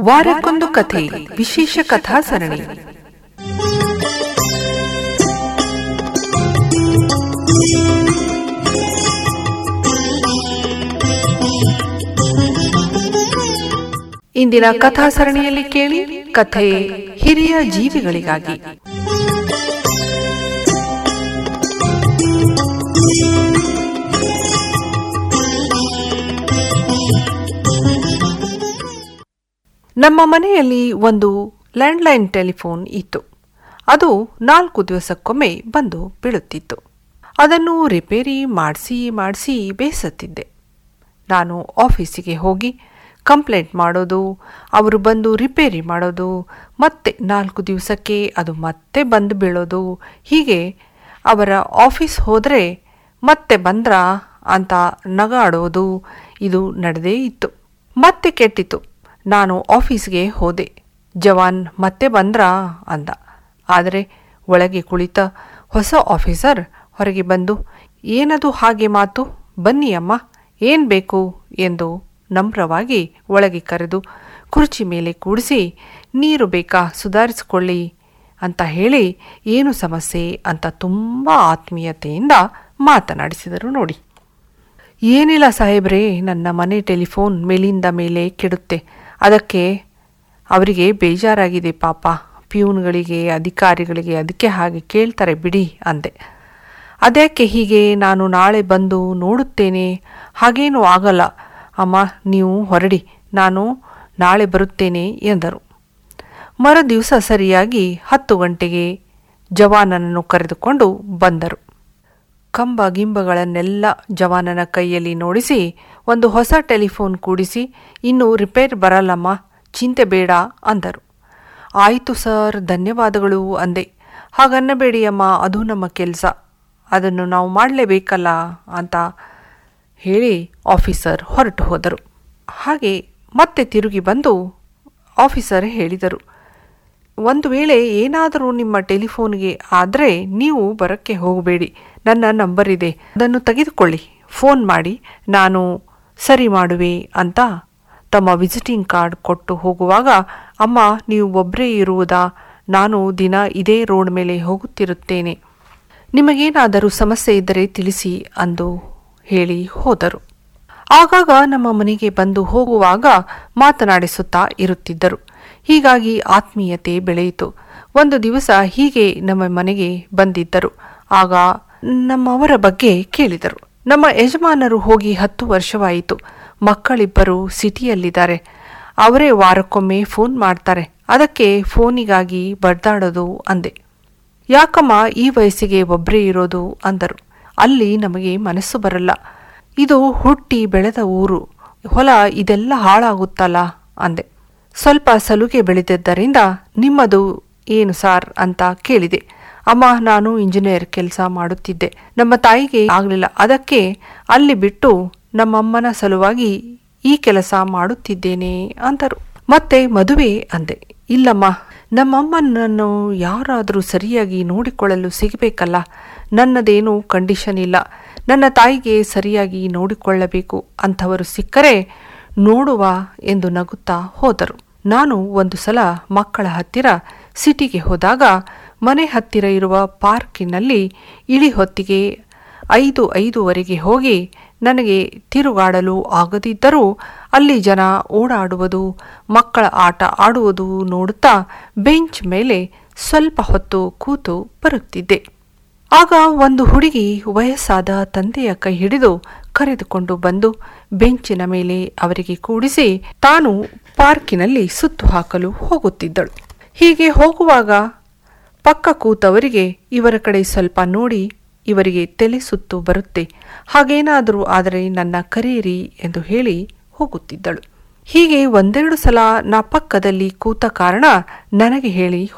ವಾರಕ್ಕೊಂದು ಕಥೆ ವಿಶೇಷ ಕಥಾ ಸರಣಿ ಇಂದಿನ ಕಥಾ ಸರಣಿಯಲ್ಲಿ ಕೇಳಿ ಕಥೆ ಹಿರಿಯ ಜೀವಿಗಳಿಗಾಗಿ ನಮ್ಮ ಮನೆಯಲ್ಲಿ ಒಂದು ಲ್ಯಾಂಡ್ಲೈನ್ ಟೆಲಿಫೋನ್ ಇತ್ತು ಅದು ನಾಲ್ಕು ದಿವಸಕ್ಕೊಮ್ಮೆ ಬಂದು ಬೀಳುತ್ತಿತ್ತು ಅದನ್ನು ರಿಪೇರಿ ಮಾಡಿಸಿ ಮಾಡಿಸಿ ಬೇಸತ್ತಿದ್ದೆ ನಾನು ಆಫೀಸಿಗೆ ಹೋಗಿ ಕಂಪ್ಲೇಂಟ್ ಮಾಡೋದು ಅವರು ಬಂದು ರಿಪೇರಿ ಮಾಡೋದು ಮತ್ತೆ ನಾಲ್ಕು ದಿವಸಕ್ಕೆ ಅದು ಮತ್ತೆ ಬಂದು ಬೀಳೋದು ಹೀಗೆ ಅವರ ಆಫೀಸ್ ಹೋದರೆ ಮತ್ತೆ ಬಂದ್ರಾ ಅಂತ ನಗಾಡೋದು ಇದು ನಡೆದೇ ಇತ್ತು ಮತ್ತೆ ಕೆಟ್ಟಿತು ನಾನು ಆಫೀಸ್ಗೆ ಹೋದೆ ಜವಾನ್ ಮತ್ತೆ ಬಂದ್ರಾ ಅಂದ ಆದರೆ ಒಳಗೆ ಕುಳಿತ ಹೊಸ ಆಫೀಸರ್ ಹೊರಗೆ ಬಂದು ಏನದು ಹಾಗೆ ಮಾತು ಬನ್ನಿ ಅಮ್ಮ ಏನು ಬೇಕು ಎಂದು ನಮ್ರವಾಗಿ ಒಳಗೆ ಕರೆದು ಕುರ್ಚಿ ಮೇಲೆ ಕೂಡಿಸಿ ನೀರು ಬೇಕಾ ಸುಧಾರಿಸಿಕೊಳ್ಳಿ ಅಂತ ಹೇಳಿ ಏನು ಸಮಸ್ಯೆ ಅಂತ ತುಂಬ ಆತ್ಮೀಯತೆಯಿಂದ ಮಾತನಾಡಿಸಿದರು ನೋಡಿ ಏನಿಲ್ಲ ಸಾಹೇಬ್ರೇ ನನ್ನ ಮನೆ ಟೆಲಿಫೋನ್ ಮೇಲಿಂದ ಮೇಲೆ ಕೆಡುತ್ತೆ ಅದಕ್ಕೆ ಅವರಿಗೆ ಬೇಜಾರಾಗಿದೆ ಪಾಪ ಪ್ಯೂನ್ಗಳಿಗೆ ಅಧಿಕಾರಿಗಳಿಗೆ ಅದಕ್ಕೆ ಹಾಗೆ ಕೇಳ್ತಾರೆ ಬಿಡಿ ಅಂದೆ ಅದ್ಯಾಕೆ ಹೀಗೆ ನಾನು ನಾಳೆ ಬಂದು ನೋಡುತ್ತೇನೆ ಹಾಗೇನೂ ಆಗಲ್ಲ ಅಮ್ಮ ನೀವು ಹೊರಡಿ ನಾನು ನಾಳೆ ಬರುತ್ತೇನೆ ಎಂದರು ಮರ ದಿವಸ ಸರಿಯಾಗಿ ಹತ್ತು ಗಂಟೆಗೆ ಜವಾನನನ್ನು ಕರೆದುಕೊಂಡು ಬಂದರು ಕಂಬ ಗಿಂಬಗಳನ್ನೆಲ್ಲ ಜವಾನನ ಕೈಯಲ್ಲಿ ನೋಡಿಸಿ ಒಂದು ಹೊಸ ಟೆಲಿಫೋನ್ ಕೂಡಿಸಿ ಇನ್ನು ರಿಪೇರ್ ಬರಲ್ಲಮ್ಮ ಚಿಂತೆ ಬೇಡ ಅಂದರು ಆಯಿತು ಸರ್ ಧನ್ಯವಾದಗಳು ಅಂದೆ ಹಾಗನ್ನಬೇಡಿ ಅಮ್ಮ ಅದು ನಮ್ಮ ಕೆಲಸ ಅದನ್ನು ನಾವು ಮಾಡಲೇಬೇಕಲ್ಲ ಅಂತ ಹೇಳಿ ಆಫೀಸರ್ ಹೊರಟು ಹೋದರು ಹಾಗೆ ಮತ್ತೆ ತಿರುಗಿ ಬಂದು ಆಫೀಸರ್ ಹೇಳಿದರು ಒಂದು ವೇಳೆ ಏನಾದರೂ ನಿಮ್ಮ ಟೆಲಿಫೋನ್ಗೆ ಆದರೆ ನೀವು ಬರೋಕ್ಕೆ ಹೋಗಬೇಡಿ ನನ್ನ ನಂಬರ್ ಇದೆ ಅದನ್ನು ತೆಗೆದುಕೊಳ್ಳಿ ಫೋನ್ ಮಾಡಿ ನಾನು ಸರಿ ಮಾಡುವೆ ಅಂತ ತಮ್ಮ ವಿಸಿಟಿಂಗ್ ಕಾರ್ಡ್ ಕೊಟ್ಟು ಹೋಗುವಾಗ ಅಮ್ಮ ನೀವು ಒಬ್ಬರೇ ಇರುವುದಾ ನಾನು ದಿನ ಇದೇ ರೋಡ್ ಮೇಲೆ ಹೋಗುತ್ತಿರುತ್ತೇನೆ ನಿಮಗೇನಾದರೂ ಸಮಸ್ಯೆ ಇದ್ದರೆ ತಿಳಿಸಿ ಅಂದು ಹೇಳಿ ಹೋದರು ಆಗಾಗ ನಮ್ಮ ಮನೆಗೆ ಬಂದು ಹೋಗುವಾಗ ಮಾತನಾಡಿಸುತ್ತಾ ಇರುತ್ತಿದ್ದರು ಹೀಗಾಗಿ ಆತ್ಮೀಯತೆ ಬೆಳೆಯಿತು ಒಂದು ದಿವಸ ಹೀಗೆ ನಮ್ಮ ಮನೆಗೆ ಬಂದಿದ್ದರು ಆಗ ನಮ್ಮವರ ಬಗ್ಗೆ ಕೇಳಿದರು ನಮ್ಮ ಯಜಮಾನರು ಹೋಗಿ ಹತ್ತು ವರ್ಷವಾಯಿತು ಮಕ್ಕಳಿಬ್ಬರು ಸಿಟಿಯಲ್ಲಿದ್ದಾರೆ ಅವರೇ ವಾರಕ್ಕೊಮ್ಮೆ ಫೋನ್ ಮಾಡ್ತಾರೆ ಅದಕ್ಕೆ ಫೋನಿಗಾಗಿ ಬಡ್ದಾಡೋದು ಅಂದೆ ಯಾಕಮ್ಮ ಈ ವಯಸ್ಸಿಗೆ ಒಬ್ಬರೇ ಇರೋದು ಅಂದರು ಅಲ್ಲಿ ನಮಗೆ ಮನಸ್ಸು ಬರಲ್ಲ ಇದು ಹುಟ್ಟಿ ಬೆಳೆದ ಊರು ಹೊಲ ಇದೆಲ್ಲ ಹಾಳಾಗುತ್ತಲ್ಲ ಅಂದೆ ಸ್ವಲ್ಪ ಸಲುಗೆ ಬೆಳೆದಿದ್ದರಿಂದ ನಿಮ್ಮದು ಏನು ಸಾರ್ ಅಂತ ಕೇಳಿದೆ ಅಮ್ಮ ನಾನು ಇಂಜಿನಿಯರ್ ಕೆಲಸ ಮಾಡುತ್ತಿದ್ದೆ ನಮ್ಮ ತಾಯಿಗೆ ಆಗಲಿಲ್ಲ ಅದಕ್ಕೆ ಅಲ್ಲಿ ಬಿಟ್ಟು ನಮ್ಮಮ್ಮನ ಸಲುವಾಗಿ ಈ ಕೆಲಸ ಮಾಡುತ್ತಿದ್ದೇನೆ ಅಂದರು ಮತ್ತೆ ಮದುವೆ ಅಂದೆ ಇಲ್ಲಮ್ಮ ನಮ್ಮಮ್ಮನನ್ನು ಯಾರಾದರೂ ಸರಿಯಾಗಿ ನೋಡಿಕೊಳ್ಳಲು ಸಿಗಬೇಕಲ್ಲ ನನ್ನದೇನೂ ಕಂಡೀಷನ್ ಇಲ್ಲ ನನ್ನ ತಾಯಿಗೆ ಸರಿಯಾಗಿ ನೋಡಿಕೊಳ್ಳಬೇಕು ಅಂಥವರು ಸಿಕ್ಕರೆ ನೋಡುವ ಎಂದು ನಗುತ್ತಾ ಹೋದರು ನಾನು ಒಂದು ಸಲ ಮಕ್ಕಳ ಹತ್ತಿರ ಸಿಟಿಗೆ ಹೋದಾಗ ಮನೆ ಹತ್ತಿರ ಇರುವ ಪಾರ್ಕಿನಲ್ಲಿ ಇಳಿ ಹೊತ್ತಿಗೆ ಐದು ಐದುವರೆಗೆ ಹೋಗಿ ನನಗೆ ತಿರುಗಾಡಲು ಆಗದಿದ್ದರೂ ಅಲ್ಲಿ ಜನ ಓಡಾಡುವುದು ಮಕ್ಕಳ ಆಟ ಆಡುವುದು ನೋಡುತ್ತಾ ಬೆಂಚ್ ಮೇಲೆ ಸ್ವಲ್ಪ ಹೊತ್ತು ಕೂತು ಬರುತ್ತಿದ್ದೆ ಆಗ ಒಂದು ಹುಡುಗಿ ವಯಸ್ಸಾದ ತಂದೆಯ ಕೈ ಹಿಡಿದು ಕರೆದುಕೊಂಡು ಬಂದು ಬೆಂಚಿನ ಮೇಲೆ ಅವರಿಗೆ ಕೂಡಿಸಿ ತಾನು ಪಾರ್ಕಿನಲ್ಲಿ ಸುತ್ತು ಹಾಕಲು ಹೋಗುತ್ತಿದ್ದಳು ಹೀಗೆ ಹೋಗುವಾಗ ಪಕ್ಕ ಕೂತವರಿಗೆ ಇವರ ಕಡೆ ಸ್ವಲ್ಪ ನೋಡಿ ಇವರಿಗೆ ತಲೆ ಸುತ್ತು ಬರುತ್ತೆ ಹಾಗೇನಾದರೂ ಆದರೆ ನನ್ನ ಕರೆಯಿರಿ ಎಂದು ಹೇಳಿ ಹೋಗುತ್ತಿದ್ದಳು ಹೀಗೆ ಒಂದೆರಡು ಸಲ ನಾ ಪಕ್ಕದಲ್ಲಿ ಕೂತ ಕಾರಣ ನನಗೆ ಹೇಳಿ